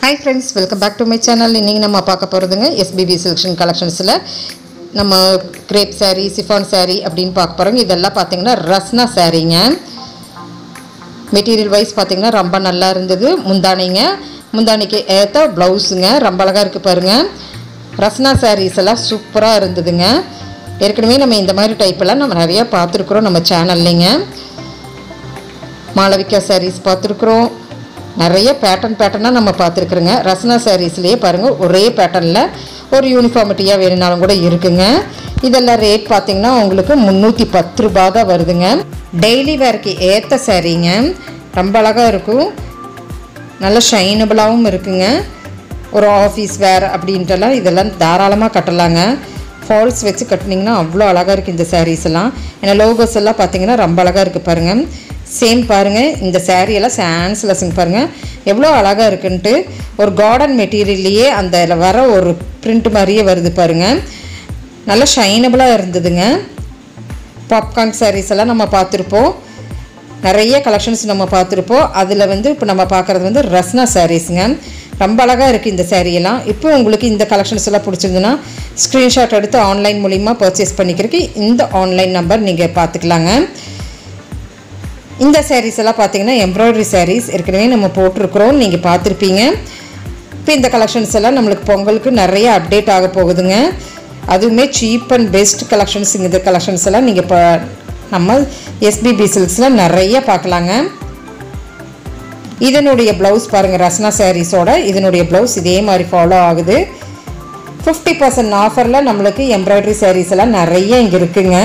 hi friends welcome back to my channel இன்றைக்கி நம்ம பார்க்க போகிறதுங்க எஸ்பிபி செலெக்ஷன் கலெக்ஷன்ஸில் நம்ம கிரேப் saree சிஃபான் saree அப்படின்னு பார்க்க போகிறோங்க இதெல்லாம் பார்த்தீங்கன்னா ரஸ்னா சாரீங்க மெட்டீரியல் வைஸ் பார்த்தீங்கன்னா ரொம்ப நல்லா இருந்தது முந்தானைங்க முந்தானைக்கு ஏற்ற ப்ளவுஸுங்க ரொம்ப அழகாக இருக்குது பாருங்கள் ரஸ்னா sarees எல்லாம் சூப்பராக இருந்ததுங்க ஏற்கனவே நம்ம இந்த மாதிரி டைப்பெல்லாம் நம்ம நிறையா பார்த்துருக்குறோம் நம்ம சேனல்லைங்க மாளவிகா sarees பார்த்துருக்குறோம் நிறைய பேட்டர்ன் பேட்டர்னாக நம்ம பார்த்துருக்குறோங்க ரஸ்னா சாரீஸ்லேயே பாருங்கள் ஒரே பேட்டர்னில் ஒரு யூனிஃபார்மிட்டியாக வேணுனாலும் கூட இருக்குங்க இதெல்லாம் ரேட் பார்த்தீங்கன்னா உங்களுக்கு முந்நூற்றி பத்து ரூபா தான் வருதுங்க டெய்லி வேர்க்கு ஏற்ற சாரீங்க ரொம்ப அழகாக இருக்கும் நல்ல ஷைனபிளாகவும் இருக்குங்க ஒரு ஆஃபீஸ் வேர் அப்படின்ட்டுலாம் இதெல்லாம் தாராளமாக கட்டலாங்க ஃபால்ஸ் வச்சு கட்டினீங்கன்னா அவ்வளோ அழகாக இருக்குது இந்த சாரீஸ் எல்லாம் ஏன்னா லோகோஸ் எல்லாம் பார்த்தீங்கன்னா ரொம்ப அழகாக இருக்குது பாருங்கள் சேம் பாருங்கள் இந்த saree எல்லாம் சான்ஸ்லெஸ்ஸுங்க பாருங்கள் எவ்வளோ அழகாக இருக்குன்ட்டு ஒரு கார்டன் மெட்டீரியல்லையே அந்த இதுல வர ஒரு பிரிண்ட் மாதிரியே வருது பாருங்கள் நல்லா ஷைனபிளாக இருந்ததுங்க பாப்கார்ன் sarees எல்லாம் நம்ம பார்த்துருப்போம் நிறைய கலெக்ஷன்ஸ் நம்ம பார்த்துருப்போம் அதில் வந்து இப்போ நம்ம பார்க்குறது வந்து ரஸ்னா சாரீஸுங்க ரொம்ப அழகாக இருக்குது இந்த saree எல்லாம் இப்போ உங்களுக்கு இந்த கலெக்ஷன்ஸ் எல்லாம் பிடிச்சிருந்துன்னா ஸ்க்ரீன்ஷாட் எடுத்து ஆன்லைன் மூலிமா பர்ச்சேஸ் பண்ணிக்கிறதுக்கு இந்த ஆன்லைன் நம்பர் நீங்கள் பார்த்துக்கலாங்க இந்த sarees எல்லாம் பார்த்தீங்கன்னா எம்ப்ராய்டரி sarees ஏற்கனவே நம்ம போட்டிருக்கிறோம் நீங்கள் பார்த்துருப்பீங்க இப்போ இந்த கலெக்ஷன்ஸ் எல்லாம் நம்மளுக்கு பொங்கலுக்கு நிறைய அப்டேட் ஆக போகுதுங்க அதுவுமே சீப் அண்ட் பெஸ்ட் கலெக்ஷன்ஸ் இந்த கலெக்ஷன்ஸ் எல்லாம் நீங்கள் இப்போ நம்ம எஸ்பிபி சில்க்ஸில் நிறைய பார்க்கலாங்க இதனுடைய ப்ளவுஸ் பாருங்கள் ரஸ்னா சாரீஸோட இதனுடைய ப்ளவுஸ் இதே மாதிரி ஃபாலோ ஆகுது ஃபிஃப்டி பர்சன்ட் ஆஃபரில் நம்மளுக்கு எம்ப்ராய்டரி sarees எல்லாம் நிறைய இங்கே இருக்குங்க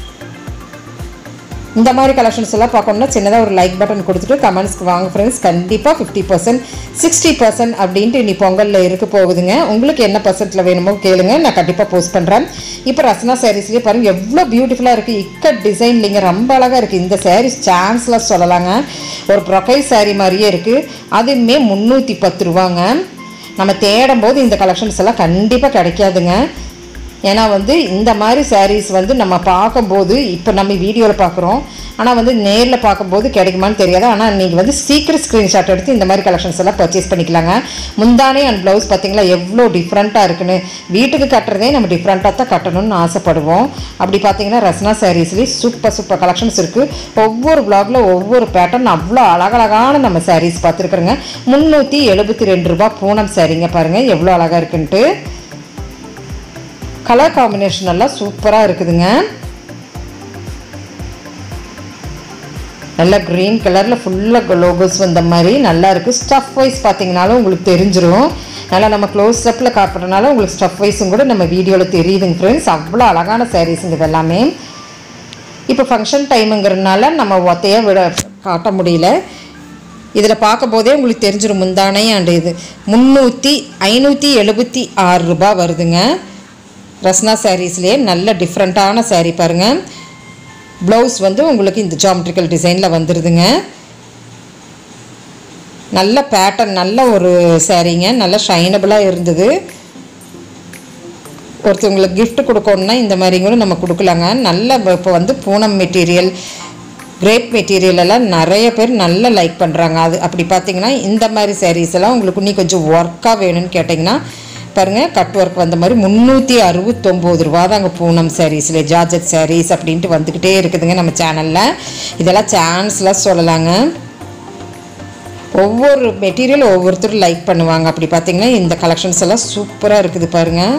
இந்த மாதிரி கலெக்ஷன்ஸ் எல்லாம் பார்க்கணும்னா சின்னதாக ஒரு லைக் பட்டன் கொடுத்துட்டு கமெண்ட்ஸ்க்கு வாங்க ஃப்ரெண்ட்ஸ் கண்டிப்பாக ஃபிஃப்டி பர்சன்ட் சிக்ஸ்டி பர்சன்ட் அப்படின்ட்டு இனி பொங்கலில் இருக்க போகுதுங்க உங்களுக்கு என்ன பர்சன்ட்டில் வேணுமோ கேளுங்க நான் கண்டிப்பாக போஸ்ட் பண்ணுறேன் இப்போ ரசனா சாரீஸ்லேயே பாருங்கள் எவ்வளோ பியூட்டிஃபுல்லாக இருக்குது இக்கட் டிசைன் இல்லைங்க ரொம்ப அழகாக இருக்குது இந்த சாரீஸ் சான்ஸில் சொல்லலாங்க ஒரு ப்ரொஃபைல் saree மாதிரியே இருக்குது அதுவுமே முந்நூற்றி பத்து ரூபாங்க நம்ம தேடும் போது இந்த கலெக்ஷன்ஸ் எல்லாம் கண்டிப்பாக கிடைக்காதுங்க ஏன்னா வந்து இந்த மாதிரி sarees வந்து நம்ம பார்க்கும்போது இப்போ நம்ம வீடியோவில் பார்க்குறோம் ஆனால் வந்து நேரில் பார்க்கும்போது கிடைக்குமான்னு தெரியாது ஆனால் நீங்கள் வந்து சீக்கிரம் ஸ்க்ரீன்ஷாட் எடுத்து இந்த மாதிரி கலெக்ஷன்ஸ் எல்லாம் பர்ச்சேஸ் பண்ணிக்கலாங்க முந்தானே அண்ட் ப்ளவுஸ் பார்த்தீங்களா எவ்வளோ டிஃப்ரெண்ட்டாக இருக்குன்னு வீட்டுக்கு கட்டுறதே நம்ம டிஃப்ரெண்ட்டாக தான் கட்டணும்னு ஆசைப்படுவோம் அப்படி பார்த்தீங்கன்னா ரஸ்னா சாரீஸ்லேயே சூப்பர் சூப்பர் கலெக்ஷன்ஸ் இருக்குது ஒவ்வொரு ப்ளாகில் ஒவ்வொரு பேட்டர்ன் அவ்வளோ அழகழகான நம்ம sarees பார்த்துருக்குறோங்க முந்நூற்றி எழுபத்தி ரெண்டு ரூபா பூனம் சாரீங்க பாருங்கள் எவ்வளோ அழகாக இருக்குன்ட்டு கலர் காம்பினேஷன் எல்லாம் சூப்பராக இருக்குதுங்க நல்லா க்ரீன் கலரில் ஃபுல்லாக லோகோஸ் வந்த மாதிரி நல்லா இருக்குது ஸ்டஃப் வைஸ் பார்த்தீங்கனாலும் உங்களுக்கு தெரிஞ்சிரும் நல்லா நம்ம க்ளோஸ் அப்பில் காட்டுறதுனால உங்களுக்கு ஸ்டஃப் வைஸும் கூட நம்ம வீடியோவில் தெரியுதுங்க ஃப்ரெண்ட்ஸ் அவ்வளோ அழகான சாரீஸுங்க இது எல்லாமே இப்போ ஃபங்க்ஷன் டைமுங்கிறதுனால நம்ம ஒத்தையாக விட காட்ட முடியல இதில் பார்க்கும்போதே உங்களுக்கு தெரிஞ்சிடும் முந்தானை அண்ட் இது முந்நூற்றி ஐநூற்றி எழுபத்தி ஆறு ரூபாய் வருதுங்க ரஸ்னா சாரீஸ்லேயே நல்ல டிஃப்ரெண்ட்டான saree பாருங்கள் ப்ளவுஸ் வந்து உங்களுக்கு இந்த ஜாமெட்ரிக்கல் டிசைனில் வந்துடுதுங்க நல்ல பேட்டர்ன் நல்ல ஒரு சாரீங்க நல்ல ஷைனபிளாக இருந்தது ஒருத்தவங்களுக்கு gift கொடுக்கணுன்னா இந்த மாதிரி கூட நம்ம கொடுக்கலாங்க நல்ல இப்போ வந்து பூனம் மெட்டீரியல் கிரேப் மெட்டீரியல் எல்லாம் நிறைய பேர் நல்லா லைக் பண்ணுறாங்க அது அப்படி பார்த்தீங்கன்னா இந்த மாதிரி sarees எல்லாம் உங்களுக்கு இன்னும் கொஞ்சம் ஒர்க்காக வேணும்னு கேட்டிங்கன்னா பாருங்கள் கட் ஒர்க் வந்த மாதிரி முந்நூற்றி அறுபத்தொம்போது ரூபா தாங்க பூனம் சாரீஸில் ஜார்ஜட் sarees அப்படின்ட்டு வந்துக்கிட்டே இருக்குதுங்க நம்ம சேனலில் இதெல்லாம் சான்ஸ்லாம் சொல்லலாங்க ஒவ்வொரு மெட்டீரியல் ஒவ்வொருத்தரும் லைக் பண்ணுவாங்க அப்படி பார்த்தீங்கன்னா இந்த கலெக்ஷன்ஸ் எல்லாம் சூப்பராக இருக்குது பாருங்கள்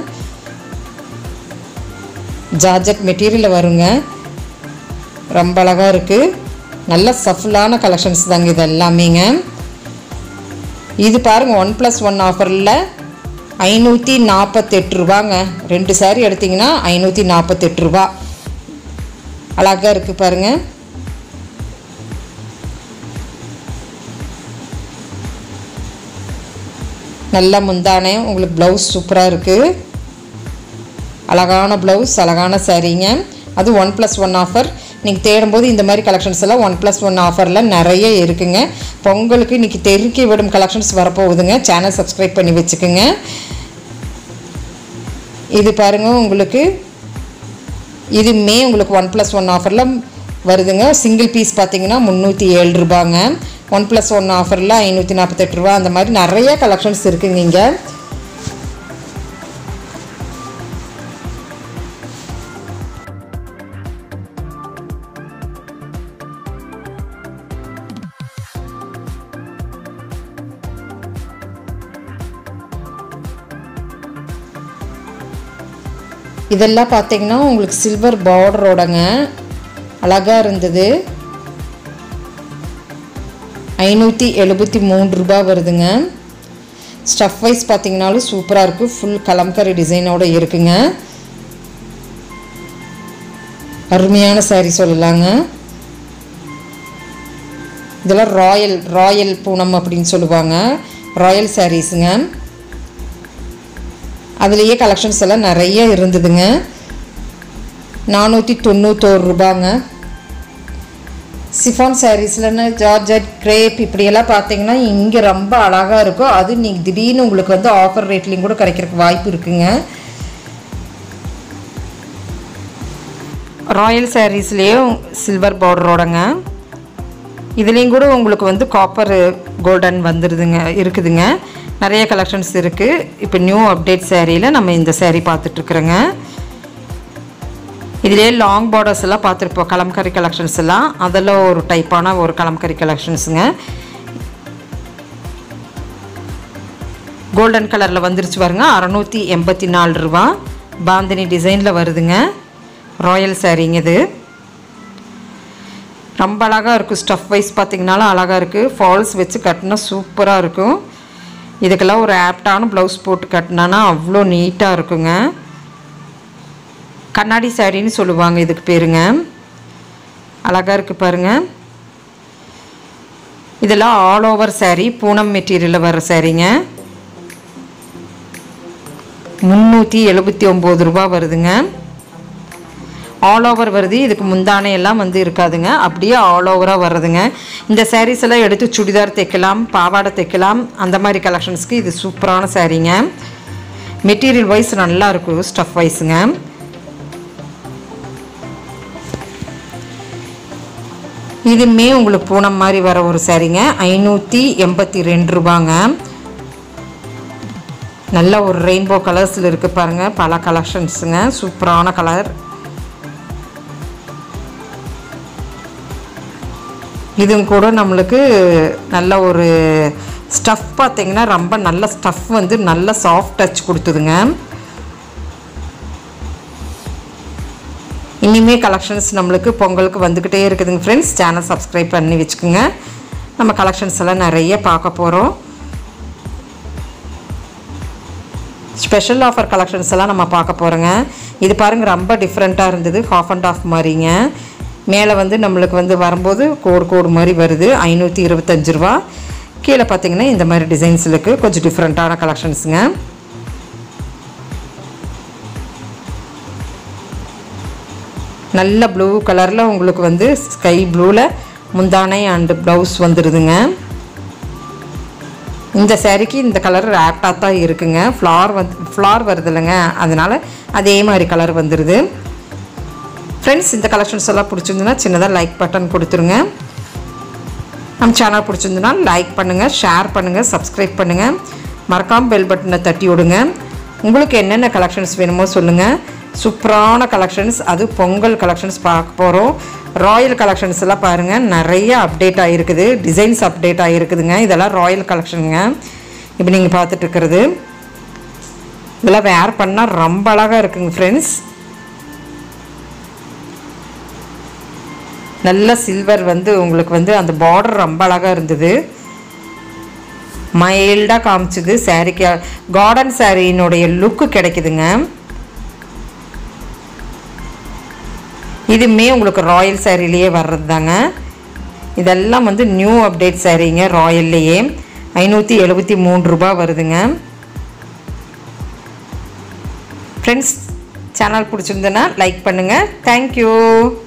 ஜார்ஜட் மெட்டீரியலில் வருங்க ரொம்ப அழகாக இருக்குது நல்ல சஃபுல்லான கலெக்ஷன்ஸ் தாங்க இது எல்லாமேங்க இது பாருங்கள் ஒன் ப்ளஸ் ஒன் ஆஃபரில் ஐநூற்றி நாற்பத்தெட்டு ரூபாங்க ரெண்டு saree எடுத்திங்கன்னா ஐநூற்றி நாற்பத்தெட்டு ரூபா அழகாக இருக்குது பாருங்கள் நல்ல முந்தானே உங்களுக்கு ப்ளவுஸ் சூப்பராக இருக்குது அழகான ப்ளவுஸ் அழகான சாரீங்க அது ஒன் ப்ளஸ் ஒன் ஆஃபர் நீங்கள் தேடும்போது இந்த மாதிரி கலெக்ஷன்ஸ் எல்லாம் ஒன் ப்ளஸ் ஒன் ஆஃபரில் நிறைய இருக்குங்க பொங்கலுக்கு இன்றைக்கி தெருக்கி விடும் கலெக்ஷன்ஸ் வரப்போகுதுங்க சேனல் சப்ஸ்கிரைப் பண்ணி வச்சுக்கோங்க இது பாருங்கள் உங்களுக்கு இதுமே உங்களுக்கு ஒன் ப்ளஸ் ஒன் ஆஃபரில் வருதுங்க சிங்கிள் பீஸ் பார்த்தீங்கன்னா முந்நூற்றி ஏழு ரூபாங்க ஒன் ப்ளஸ் ஒன் ஆஃபரில் ஐநூற்றி நாற்பத்தெட்டு ரூபா அந்த மாதிரி நிறைய கலெக்ஷன்ஸ் இருக்குங்க இங்கே இதெல்லாம் பார்த்தீங்கன்னா உங்களுக்கு சில்வர் பார்டரோடங்க அழகாக இருந்தது ஐநூற்றி எழுபத்தி மூணு ரூபா வருதுங்க ஸ்டஃப் வைஸ் பார்த்தீங்கனாலும் சூப்பராக இருக்குது ஃபுல் கலம்கரி டிசைனோட இருக்குங்க அருமையான சாரீ சொல்லலாங்க இதெல்லாம் ராயல் ராயல் பூனம் அப்படின்னு சொல்லுவாங்க ராயல் சாரீஸுங்க அதுலேயே கலெக்ஷன்ஸ் எல்லாம் நிறைய இருந்ததுங்க நானூற்றி தொண்ணூத்தோரு ரூபாங்க சிஃபான் சாரீஸ்லன்னு ஜார்ஜட் கிரேப் இப்படியெல்லாம் பார்த்தீங்கன்னா இங்கே ரொம்ப அழகாக இருக்கும் அது நீங்கள் திடீர்னு உங்களுக்கு வந்து ஆஃபர் ரேட்லேயும் கூட கிடைக்கிறதுக்கு வாய்ப்பு இருக்குங்க ராயல் சாரீஸ்லேயும் சில்வர் பார்டரோடங்க இதுலேயும் கூட உங்களுக்கு வந்து காப்பர் கோல்டன் வந்துடுதுங்க இருக்குதுங்க நிறைய கலெக்ஷன்ஸ் இருக்குது இப்போ நியூ அப்டேட் சேரீயில் நம்ம இந்த சேரீ பார்த்துட்ருக்குறோங்க இதிலே லாங் பார்டர்ஸ் எல்லாம் பார்த்துருப்போம் கலம்கரி கலெக்ஷன்ஸ் எல்லாம் அதெல்லாம் ஒரு டைப்பான ஒரு கலம்கரி கலெக்ஷன்ஸுங்க கோல்டன் கலரில் வந்துருச்சு பாருங்க அறநூற்றி எண்பத்தி நாலு ரூபா பாந்தினி டிசைனில் வருதுங்க ராயல் சாரீங்க இது ரொம்ப அழகாக இருக்கும் ஸ்டஃப் வைஸ் பார்த்திங்கனாலும் அழகாக இருக்குது ஃபால்ஸ் வச்சு கட்டினா சூப்பராக இருக்கும் இதுக்கெல்லாம் ஒரு ஆப்டான ப்ளவுஸ் போட்டு கட்டினானா அவ்வளோ நீட்டாக இருக்குங்க கண்ணாடி சாரின்னு சொல்லுவாங்க இதுக்கு பேருங்க அழகாக இருக்குது பாருங்கள் இதெல்லாம் ஆல் ஓவர் சாரீ பூனம் மெட்டீரியலில் வர சாரீங்க முந்நூற்றி எழுபத்தி ஒம்பது ரூபா வருதுங்க ஆல் ஓவர் வருது இதுக்கு முந்தானை எல்லாம் வந்து இருக்காதுங்க அப்படியே ஆல் ஓவராக வர்றதுங்க இந்த சாரீஸ் எல்லாம் எடுத்து சுடிதார் தைக்கலாம் பாவாடை தைக்கலாம் அந்த மாதிரி கலெக்ஷன்ஸ்க்கு இது சூப்பரான சாரீங்க மெட்டீரியல் வைஸ் நல்லா இருக்கும் ஸ்டஃப் வைஸுங்க இதுமே உங்களுக்கு பூனம் மாதிரி வர ஒரு சாரீங்க ஐநூற்றி எண்பத்தி ரெண்டு ரூபாங்க நல்ல ஒரு ரெயின்போ கலர்ஸில் இருக்குது பாருங்கள் பல கலெக்ஷன்ஸுங்க சூப்பரான கலர் இதுவும் கூட நம்மளுக்கு நல்ல ஒரு ஸ்டஃப் பார்த்தீங்கன்னா ரொம்ப நல்ல ஸ்டஃப் வந்து நல்ல சாஃப்ட் டச் கொடுத்துதுங்க இனிமே கலெக்ஷன்ஸ் நம்மளுக்கு பொங்கலுக்கு வந்துக்கிட்டே இருக்குதுங்க ஃப்ரெண்ட்ஸ் சேனல் சப்ஸ்கிரைப் பண்ணி வச்சுக்கோங்க நம்ம கலெக்ஷன்ஸ் எல்லாம் நிறைய பார்க்க போகிறோம் ஸ்பெஷல் ஆஃபர் கலெக்ஷன்ஸ் எல்லாம் நம்ம பார்க்க போகிறோங்க இது பாருங்கள் ரொம்ப டிஃப்ரெண்ட்டாக இருந்தது ஹாஃப் அண்ட் ஆஃப் மாதிரிங்க மேலே வந்து நம்மளுக்கு வந்து வரும்போது கோடு கோடு மாதிரி வருது ஐநூற்றி இருபத்தஞ்சு ரூபா கீழே பார்த்தீங்கன்னா இந்த மாதிரி டிசைன்ஸ் இருக்குது கொஞ்சம் டிஃப்ரெண்ட்டான கலெக்ஷன்ஸுங்க நல்ல ப்ளூ கலரில் உங்களுக்கு வந்து ஸ்கை ப்ளூவில் முந்தானை அண்டு ப்ளவுஸ் வந்துடுதுங்க இந்த சேரீக்கு இந்த கலர் ஆப்டாக தான் இருக்குங்க ஃப்ளார் வந்து ஃப்ளார் வருது இல்லைங்க அதனால் அதே மாதிரி கலர் வந்துடுது ஃப்ரெண்ட்ஸ் இந்த கலெக்ஷன்ஸ் எல்லாம் பிடிச்சிருந்துன்னா சின்னதாக லைக் பட்டன் கொடுத்துருங்க நம்ம சேனல் பிடிச்சிருந்துன்னா லைக் பண்ணுங்கள் ஷேர் பண்ணுங்கள் சப்ஸ்கிரைப் பண்ணுங்கள் மறக்காமல் பெல் பட்டனை தட்டி விடுங்க உங்களுக்கு என்னென்ன கலெக்ஷன்ஸ் வேணுமோ சொல்லுங்கள் சூப்பரான கலெக்ஷன்ஸ் அது பொங்கல் கலெக்ஷன்ஸ் பார்க்க போகிறோம் ராயல் கலெக்ஷன்ஸ் எல்லாம் பாருங்கள் நிறைய அப்டேட் ஆகிருக்குது டிசைன்ஸ் அப்டேட் ஆகிருக்குதுங்க இதெல்லாம் ராயல் கலெக்ஷனுங்க இப்போ நீங்கள் பார்த்துட்டு இருக்கிறது இதெல்லாம் வேர் பண்ணால் ரொம்ப அழகாக இருக்குங்க ஃப்ரெண்ட்ஸ் நல்ல சில்வர் வந்து உங்களுக்கு வந்து அந்த பார்டர் ரொம்ப அழகாக இருந்தது மைல்டாக காமிச்சுது சாரீக்கு கார்டன் சாரியினுடைய லுக்கு கிடைக்குதுங்க இதுவுமே உங்களுக்கு ராயல் சாரிலேயே வர்றது தாங்க இதெல்லாம் வந்து நியூ அப்டேட் சாரீங்க ராயல்லையே ஐநூற்றி எழுபத்தி மூணு ரூபா வருதுங்க ஃப்ரெண்ட்ஸ் சேனல் பிடிச்சிருந்ததுன்னா லைக் பண்ணுங்கள் தேங்க்யூ